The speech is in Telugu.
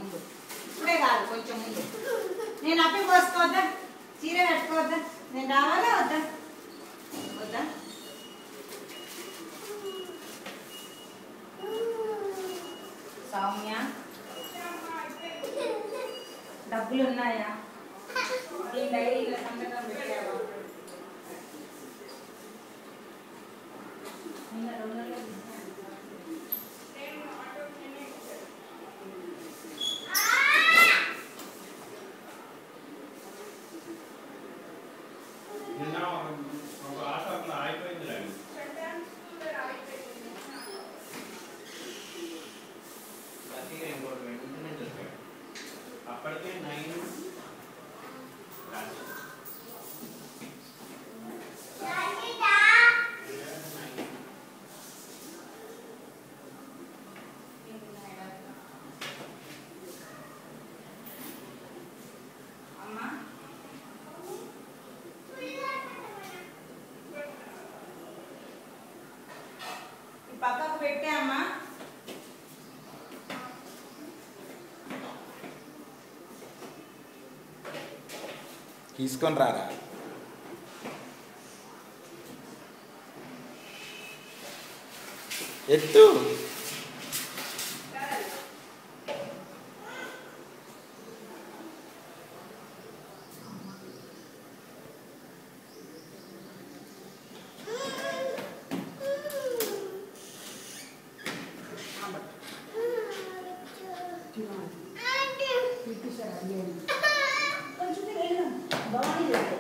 ముందు ఇప్పుడే కాదు కొంచెం ముందు నేను అప్పి పోసుకోవద్దా చీర కట్టుకోవద్దా నేను రావాలా వద్దా వద్దా సౌమ్య డబ్బులు ఉన్నాయా ఈ డైరీలో సంతకం పెట్టావా నిన్న రెండు వందలు ఇచ్చాను. నిన్న ఒక ఆట అట్లా ఆగిపోయింది రండి గట్టిగా ఇంకోటి వెంటనే చెప్పాడు అప్పటికే నైన్ అమ్మా ఈ పక్కకు పెట్టే అమ్మా తీసుకొని రారా ఎత్తు కొంచెం వెళ్ళు బాగుంది